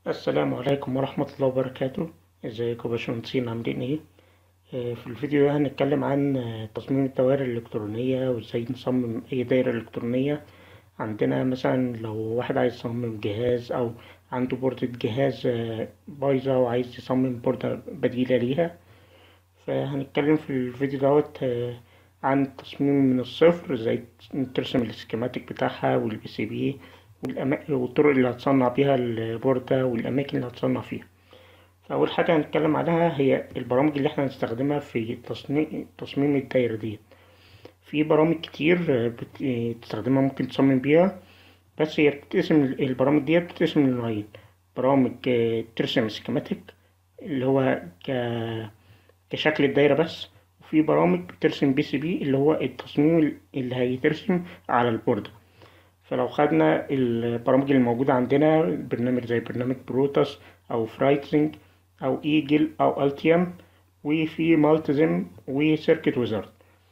السلام عليكم ورحمة الله وبركاته ازيكم يا باشمهندسين عاملين ايه آه، في الفيديو ده هنتكلم عن آه، تصميم الدوائر الإلكترونية وازاي نصمم أي دايرة إلكترونية عندنا مثلا لو واحد عايز يصمم جهاز أو عنده بوردة جهاز آه، بايظة وعايز يصمم بوردة بديلة ليها فهنتكلم في الفيديو دوت آه، عن التصميم من الصفر ازاي ترسم السكيماتيك بتاعها والبي سي بي والطرق اللي هتصنع بيها البوردة والأماكن اللي هتصنع فيها فأول حاجة هنتكلم عليها هي البرامج اللي احنا هنستخدمها في تصنيع تصميم الدايرة دي في برامج كتير آه، بت- آه، تستخدمها ممكن تصمم بيها بس هي بتتقسم البرامج دي بتتقسم لنوعين برامج آه، ترسم سكيماتيك اللي هو ك... كشكل الدايرة بس وفي برامج بترسم بي سي بي اللي هو التصميم اللي هيترسم على البوردة فلو خدنا البرامج اللي موجودة عندنا برنامج زي برنامج بروتوس أو فرايتنج أو إيجل أو ألتيم وفي مالتزم وسيركت ويزارد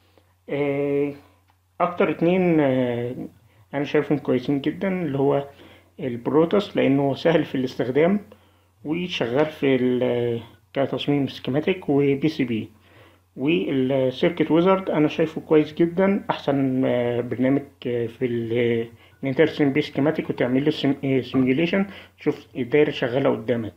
آه، أكتر اتنين آه، أنا شايفهم كويسين جدا اللي هو البروتوس لأنه سهل في الاستخدام وشغال في ال- كتصميم سكيماتيك وبي سي بي والسيركت ويزارد انا شايفه كويس جدا احسن آه، برنامج آه، في ال- ان انت ترسم بيه سكيماتيك وتعمل له سيميوليشن تشوف الدايره شغاله قدامك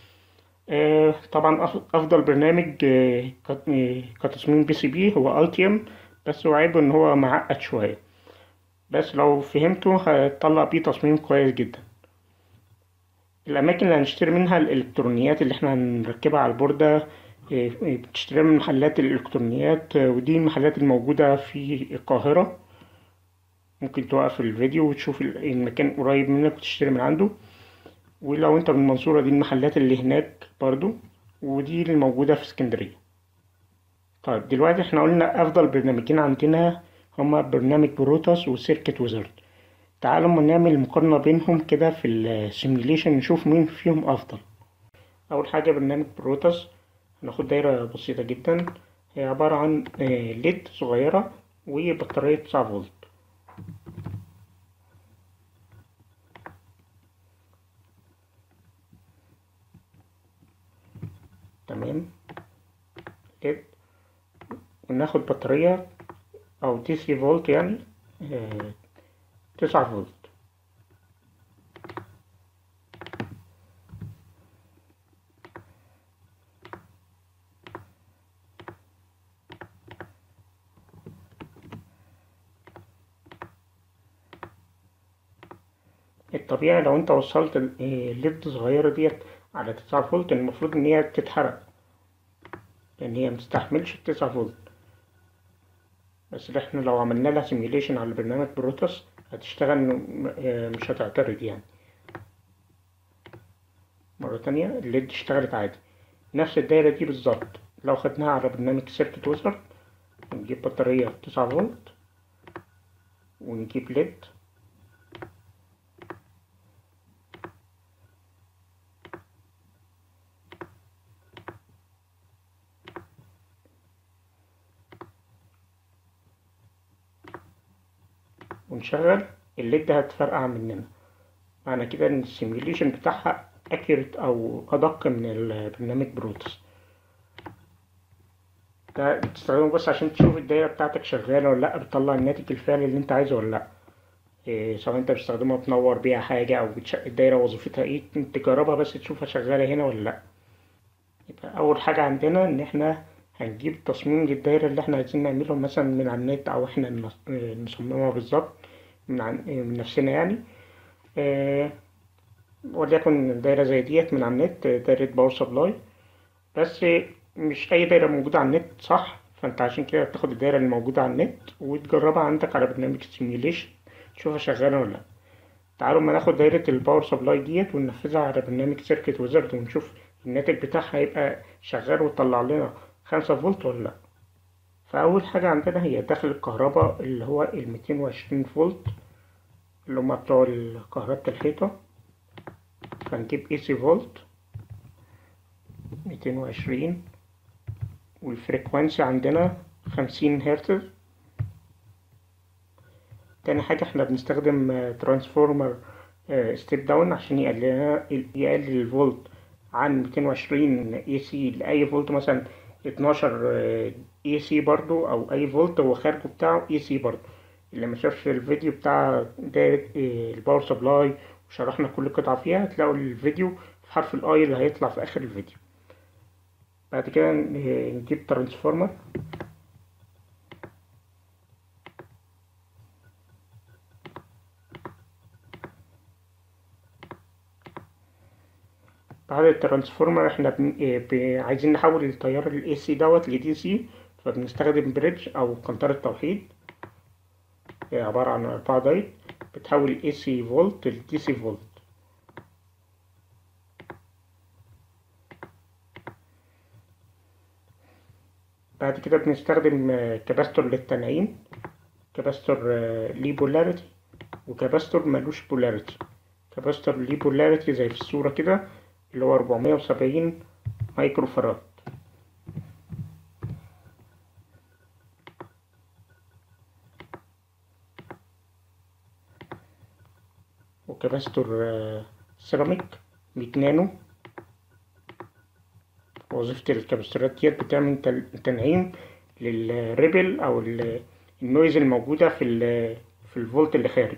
آه، طبعا أف- افضل برنامج آه، كت- آه، كتصميم بي سي بي هو التيم بس هو عيبه ان هو معقد شويه بس لو فهمته هتطلع بيه تصميم كويس جدا الأماكن اللي هنشتري منها الإلكترونيات اللي احنا هنركبها على البوردة إيه، إيه، بتشتريها من محلات الإلكترونيات آه، ودي المحلات الموجودة في القاهرة ممكن توقف الفيديو وتشوف ال- المكان قريب منك وتشتري من عنده ولو انت من المنصورة دي المحلات اللي هناك برضو ودي اللي موجودة في اسكندرية طيب دلوقتي احنا قلنا أفضل برنامجين عندنا هما برنامج بروتوس وسيركت ويزارد تعالوا ما نعمل مقارنة بينهم كده في السيميوليشن نشوف مين فيهم أفضل أول حاجة برنامج بروتوس هناخد دايرة بسيطة جدا هي عبارة عن آه، ليد صغيرة وبطارية 9 فولت تمام ليد وناخد بطارية أو دي سي فولت يعني آه، 9 فولت الطبيعي لو انت وصلت ال- آه، الليد الصغيرة ديت على 9 فولت المفروض ان هي تتحرق لان هي متستحملش التسعة فولت بس اللي احنا لو عملنا لها سيميوليشن على برنامج بروتوس هتشتغل م- آه، مش هتعترض يعني مرة تانية الليد اشتغلت عادي نفس الدايرة دي بالظبط لو خدناها على برنامج سيركت ويزارد نجيب بطارية 9 فولت ونجيب ليد ونشغل الليد هتفرقع مننا معنى كده ان السيميوليشن بتاعها اكيوريت او ادق من البرنامج بروتوس ده بتستخدمه بس عشان تشوف الدايرة بتاعتك شغالة ولا لأ بتطلع الناتج الفعلي اللي انت عايزه ولا لأ إيه سواء انت بتستخدمها تنور بيها حاجة او بتش... الدايرة وظيفتها ايه تجربها بس تشوفها شغالة هنا ولا لأ يبقى أول حاجة عندنا إن إحنا هنجيب تصميم للدايرة اللي إحنا عايزين نعمله مثلا من على النت أو إحنا نص- آه، نصممها بالظبط من عن... آه، من نفسنا يعني آه، وليكن دايرة زي ديت من على النت آه، دايرة باور سبلاي بس آه، مش أي دايرة موجودة على النت صح فأنت عشان كده بتاخد الدايرة اللي موجودة على النت وتجربها عندك على برنامج سيميوليشن تشوفها شغالة ولا لأ تعالوا ما ناخد دايرة الباور سبلاي ديت وننفذها على برنامج سيركت ويزارد ونشوف الناتج بتاعها هيبقى شغال ويطلع لنا خمسة فولت ولا لأ فأول حاجة عندنا هي داخل الكهرباء اللي هو الميتين وعشرين فولت اللي هما بتوع كهربة الحيطة فنجيب اي سي فولت ميتين وعشرين والفريكوانسي عندنا خمسين هرتز تاني حاجة احنا بنستخدم ترانسفورمر ستيب داون عشان يقلل يقلل الفولت عن 220 اي سي لاي فولت مثلا 12 اي سي برضو او اي فولت هو خارجه بتاعه اي سي برضو اللي ما شافش الفيديو بتاع دايرة الباور سبلاي وشرحنا كل قطعة فيها هتلاقوا الفيديو في حرف الاي اللي هيطلع في اخر الفيديو بعد كده نجيب ترانسفورمر بعد الترانسفورمر احنا بن... ب... عايزين نحول التيار الاي سي دوت لدي سي فبنستخدم بريدج او قنطرة توحيد هي عبارة عن أربعة دايت بتحول الاي سي فولت لدي سي فولت بعد كده بنستخدم كاباستور للتنعيم كاباستور ليه بولاريتي وكاباستور ملوش بولاريتي كاباستور ليه بولاريتي زي في الصورة كده اللي هو 470 مايكرو فراد وكاباستور سيراميك 100 نانو وظيفة الكاباستورات ديت بتعمل تنعيم للريبل أو النويز الموجودة في في الفولت اللي خارج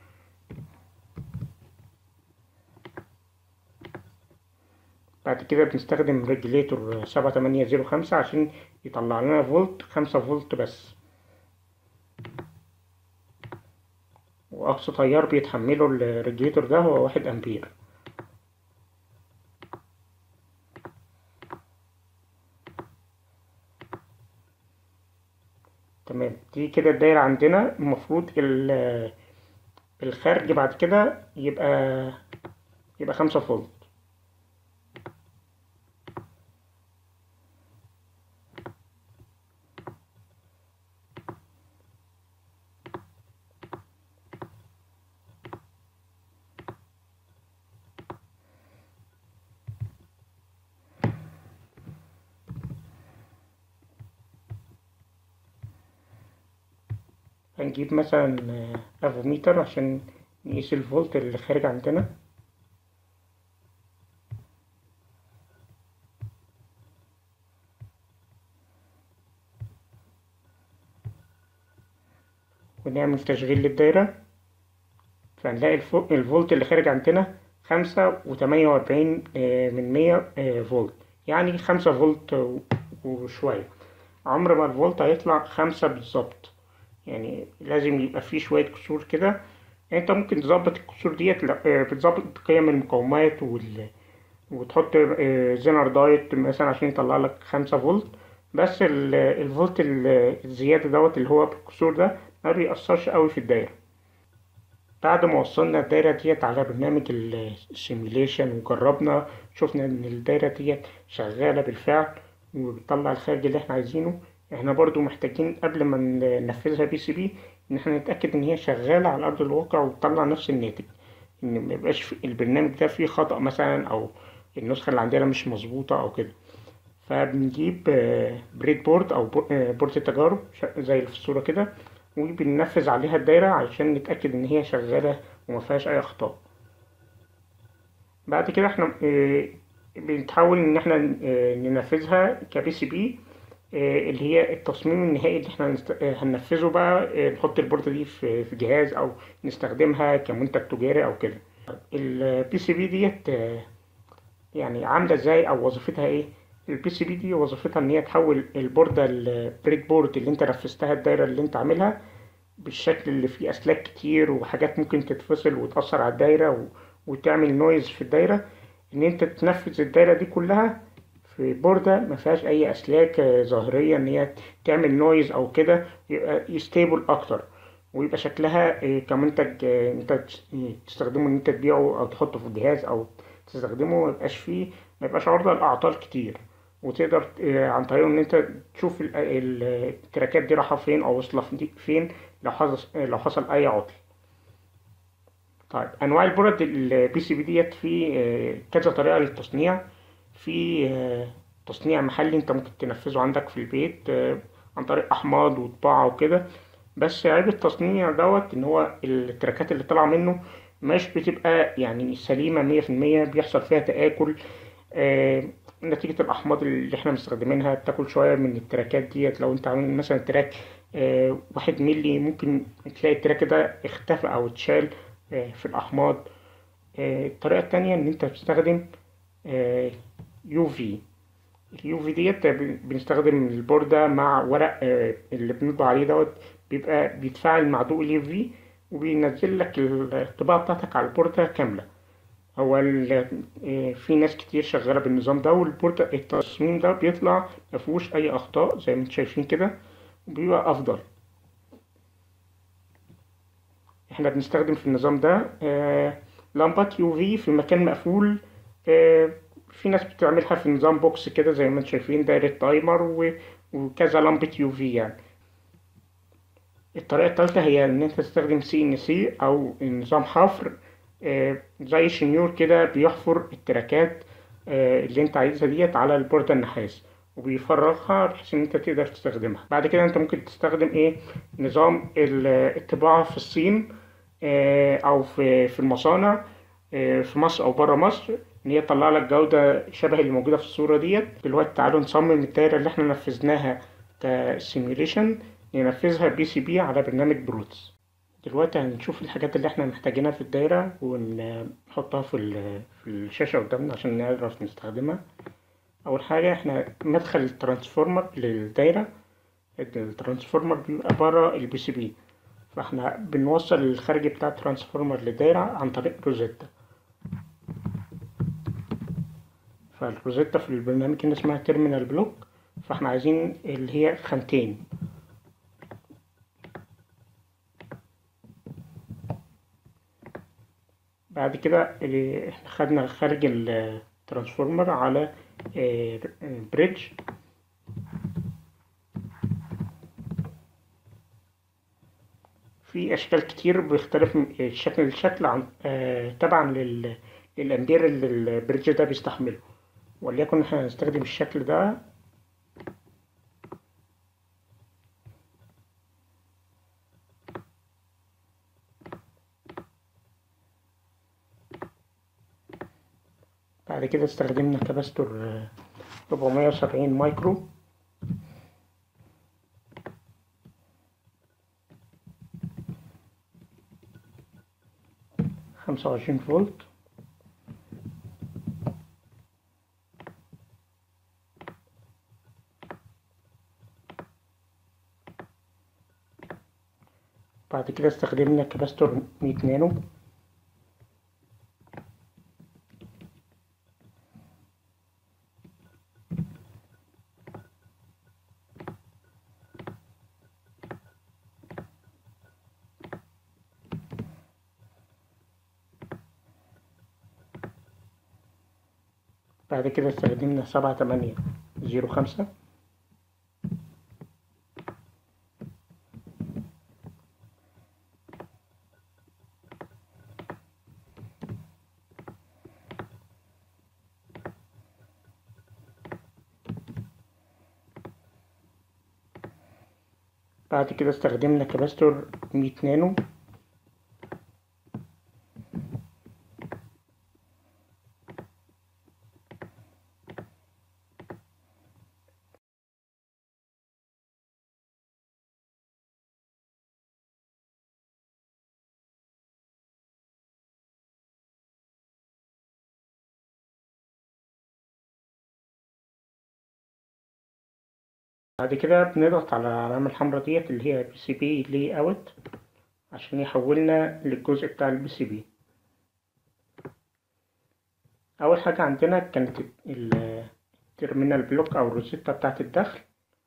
بعد كده بنستخدم ريجليتور سبعة تمانية زيرو خمسة عشان يطلع لنا فولت خمسة فولت بس وأقصى تيار بيتحمله الريجليتور ده هو واحد أمبير تمام دي كده الدايرة عندنا المفروض الخارج بعد كده يبقى يبقى خمسة فولت هنجيب مثلا افوميتر عشان نقيس الفولت اللي خارج عندنا ونعمل تشغيل للدايرة فهنلاقي الفولت اللي خارج عندنا خمسة وتمانية وأربعين من مية فولت يعني خمسة فولت وشوية عمر ما الفولت هيطلع خمسة بالظبط يعني لازم يبقى فيه شوية كسور كده يعني انت ممكن تظبط الكسور ديت بتظبط قيم المقاومات وال... وتحط زينر دايت مثلا عشان يطلع لك خمسة فولت بس الفولت الزيادة دوت اللي هو بالكسور ده ما بيأثرش قوي في الدايرة بعد ما وصلنا الدايرة ديت على برنامج السيميليشن وجربنا شفنا ان الدايرة ديت شغالة بالفعل وبتطلع الخارج اللي احنا عايزينه احنا برضو محتاجين قبل ما ننفذها بي سي بي ان احنا نتأكد ان هي شغالة على ارض الواقع وتطلع نفس الناتج ان ميبقاش البرنامج ده فيه خطأ مثلا او النسخة اللي عندنا مش مظبوطة او كده فبنجيب بريد بورد او بورد التجارب زي اللي في الصورة كده وبننفذ عليها الدايرة عشان نتأكد ان هي شغالة ومفيهاش اي اخطاء بعد كده احنا بنحاول ان احنا ننفذها كبي سي بي اللي هي التصميم النهائي اللي احنا هننفذه بقى نحط البوردة دي في جهاز او نستخدمها كمنتج تجاري او كده البي سي بي ديت يعني عاملة ازاي او وظيفتها ايه البي سي بي دي وظيفتها ان هي تحول البوردة البريد بورد اللي انت نفذتها الدايرة اللي انت عاملها بالشكل اللي فيه اسلاك كتير وحاجات ممكن تتفصل وتأثر على الدايرة و... وتعمل نويز في الدايرة ان انت تنفذ الدايرة دي كلها في بوردة ما فيهاش اي اسلاك ظاهرية ان هي تعمل نويز او كده يبقى يستيبل اكتر ويبقى شكلها كمنتج انت تستخدمه ان انت تبيعه او تحطه في الجهاز او تستخدمه ما يبقاش فيه ما يبقاش عرضة لأعطال كتير وتقدر عن طريقه ان انت تشوف التراكات دي رايحة فين او واصلة فين لو حصل لو حصل اي عطل طيب انواع البرد البي سي بي ديت في كذا طريقة للتصنيع في تصنيع محلي انت ممكن تنفذه عندك في البيت عن طريق احماض وطباعة وكده بس عيب التصنيع دوت ان هو التراكات اللي طالعة منه مش بتبقى يعني سليمة مية في المية بيحصل فيها تآكل آه نتيجة الأحماض اللي احنا مستخدمينها بتاكل شوية من التراكات ديت لو انت عامل مثلا تراك آه واحد ملي ممكن تلاقي التراك ده اختفى أو اتشال آه في الأحماض آه الطريقة التانية إن أنت بتستخدم يو في اليو في ديت بنستخدم البوردة مع ورق آه اللي بنطبع عليه دوت بيبقى بيتفاعل مع ضوء اليو في وبينزل لك الطباعة بتاعتك على البوردة كاملة هو في ناس كتير شغالة بالنظام ده والبوردة التصميم ده بيطلع مفيهوش أي أخطاء زي ما انتم شايفين كده وبيبقى أفضل احنا بنستخدم في النظام ده آه لمبات يو في في مكان مقفول آه في ناس بتعملها في نظام بوكس كده زي ما انتم شايفين دايرة تايمر وكذا لمبة يو في يعني الطريقة التالتة هي إن أنت تستخدم سي إن سي أو نظام حفر آه زي شنيور كده بيحفر التراكات آه اللي أنت عايزها ديت على البوردة النحاس وبيفرغها بحيث إن أنت تقدر تستخدمها بعد كده أنت ممكن تستخدم إيه نظام الطباعة في الصين آه أو في في المصانع في مصر أو برا مصر إن هي تطلع لك جودة شبه اللي موجودة في الصورة ديت دلوقتي تعالوا نصمم الدايرة اللي احنا نفذناها كسيميوليشن ننفذها بي سي بي على برنامج بروتس دلوقتي هنشوف الحاجات اللي احنا محتاجينها في الدايرة ونحطها في, في الشاشة قدامنا عشان نعرف نستخدمها أول حاجة احنا مدخل الترانسفورمر للدايرة الترانسفورمر بيبقى برا البي سي بي فاحنا بنوصل الخارجي بتاع الترانسفورمر للدايرة عن طريق روزيتا فالروزيتا في البرنامج هنا اسمها تيرمينال بلوك فاحنا عايزين اللي هي خانتين بعد كده احنا خدنا خارج الترانسفورمر على بريدج في اشكال كتير بيختلف الشكل الشكل عن تبعا للامبير اللي البريدج ده بيستحمله وليكن احنا هنستخدم الشكل ده بعد كده استخدمنا كباستور 470 مايكرو خمسة وعشرين فولت بعد كده استخدمنا كباستور مية نانو بعد كده استخدمنا سبعة تمانية زيرو خمسة بعد كده استخدمنا كباستور مية نانو بعد كده بنضغط على العلامة الحمراء ديت اللي هي بي سي بي لي اوت عشان يحولنا للجزء بتاع البي سي بي اول حاجة عندنا كانت التيرمينال بلوك او الروزيتا بتاعة الدخل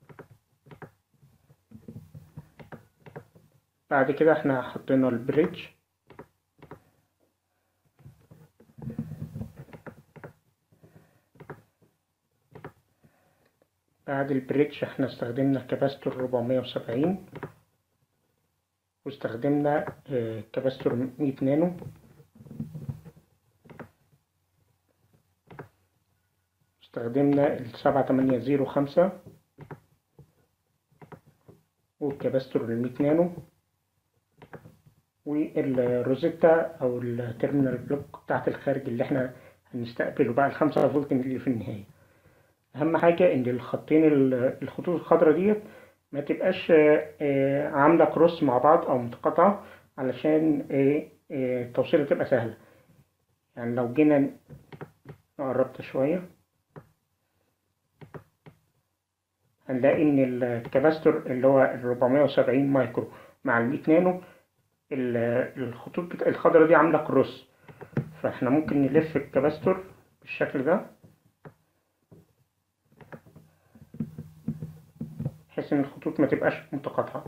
بعد كده احنا حطينا البريدج بعد البريدج احنا استخدمنا كباستور 470 واستخدمنا كباستور 100 نانو استخدمنا السبعة تمانية زيرو خمسة والكباستور المية نانو والروزيتا او التيرمينال بلوك بتاعت الخارج اللي احنا هنستقبله بقى الخمسة فولت اللي في النهاية اهم حاجة ان الخطين الخطوط الخضراء ديت ما تبقاش عاملة كروس مع بعض او متقاطعة علشان التوصيلة تبقى سهلة يعني لو جينا قربت شوية هنلاقي ان الكباستور اللي هو ال 470 مايكرو مع ال 100 نانو الخطوط الخضراء دي عاملة كروس فاحنا ممكن نلف الكباستور بالشكل ده بحيث ان الخطوط ما تبقاش متقاطعة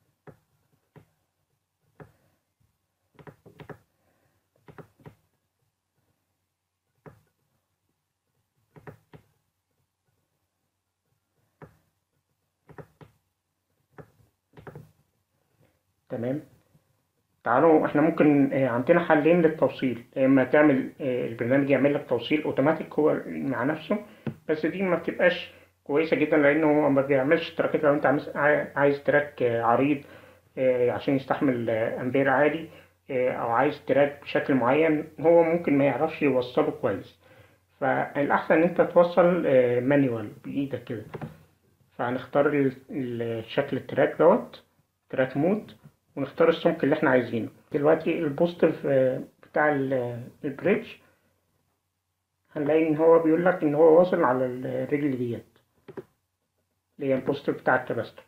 تمام تعالوا احنا ممكن عندنا حلين للتوصيل يا اما تعمل البرنامج يعمل لك توصيل اوتوماتيك هو مع نفسه بس دي ما بتبقاش كويسه جدا لانه هو ما بيعملش تراكات لو انت عايز تراك عريض عشان يستحمل امبير عالي او عايز تراك بشكل معين هو ممكن ما يعرفش يوصله كويس فالاحسن ان انت توصل مانيوال بايدك كده فهنختار الشكل التراك دوت تراك مود ونختار السمك اللي احنا عايزينه دلوقتي البوزيتيف بتاع البريدج هنلاقي ان هو بيقول لك ان هو واصل على الرجل ديت اللي هي البوزيتيف بتاع الكباستور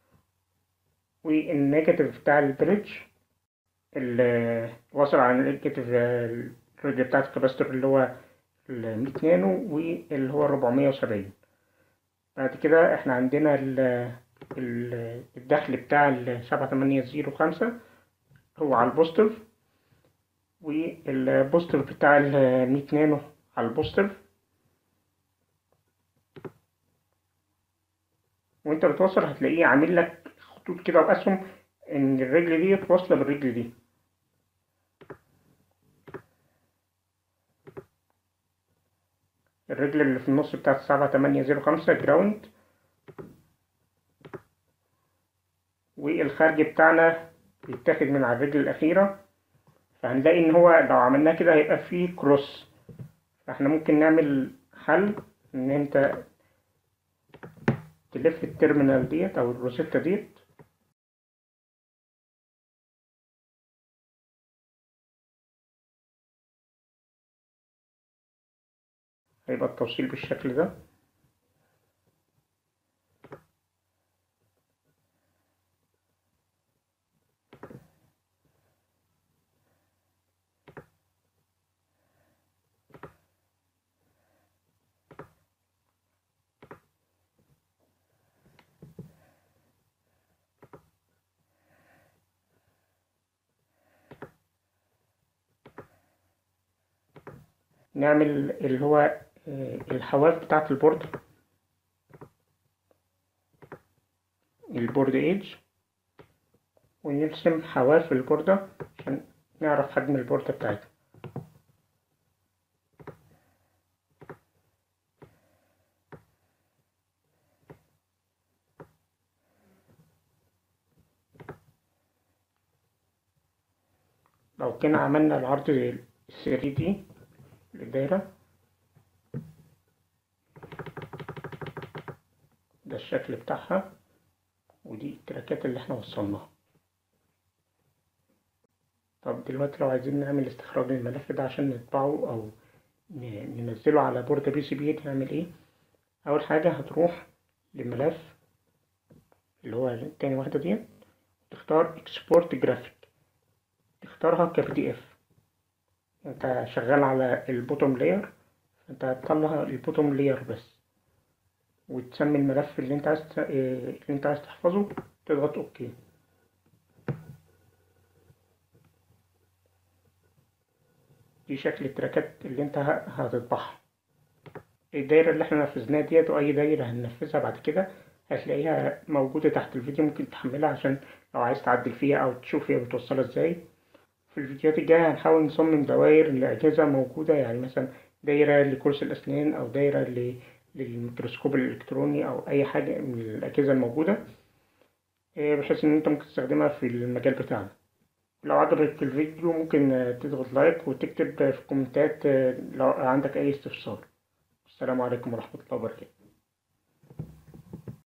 والنيجاتيف بتاع البريدج اللي واصل على النيجاتيف الرجل بتاعت الكباستور اللي هو ال 100 نانو واللي هو 470 بعد كده احنا عندنا الدخل بتاع السبعة تمانية زيرو خمسة هو على البوستيف والبوستيف بتاع المية نانو على البوستيف وانت بتوصل هتلاقيه عامل لك خطوط كده واسهم ان الرجل دي واصلة بالرجل دي الرجل اللي في النص بتاعت السبعة تمانية زيرو خمسة جراوند والخارج بتاعنا بيتاخد من على الرجل الأخيرة فهنلاقي إن هو لو عملناه كده هيبقى فيه كروس فاحنا ممكن نعمل حل إن أنت تلف التيرمينال ديت أو الروسيتا ديت هيبقى التوصيل بالشكل ده نعمل اللي هو الحواف بتاعة البورد البورد ايدج ونرسم حواف البوردة عشان نعرف حجم البوردة بتاعتنا لو كنا عملنا العرض الثري دي للدايرة ده الشكل بتاعها ودي التراكات اللي احنا وصلناها طب دلوقتي لو عايزين نعمل استخراج الملف ده عشان نطبعه او ننزله على بورد بي سي بي نعمل ايه اول حاجة هتروح لملف اللي هو تاني واحدة دي تختار اكسبورت جرافيك تختارها كبي دي اف انت شغال على البوتوم لاير فانت هتطلع البوتوم لاير بس وتسمي الملف اللي انت عايز اللي انت عايز تحفظه تضغط اوكي دي شكل التراكات اللي انت هتطبعها الدايرة اللي احنا نفذناها ديت واي دايرة هننفذها بعد كده هتلاقيها موجودة تحت الفيديو ممكن تحملها عشان لو عايز تعدل فيها او تشوف هي بتوصلها ازاي في الفيديوهات الجاية هنحاول نصمم دوائر لأجهزة موجودة يعني مثلا دايرة لكرسي الأسنان أو دايرة للميكروسكوب الإلكتروني أو أي حاجة من الأجهزة الموجودة بحيث إن أنت ممكن تستخدمها في المجال بتاعنا لو عجبك الفيديو ممكن آه، تضغط لايك وتكتب في الكومنتات آه، لو عندك أي استفسار السلام عليكم ورحمة الله وبركاته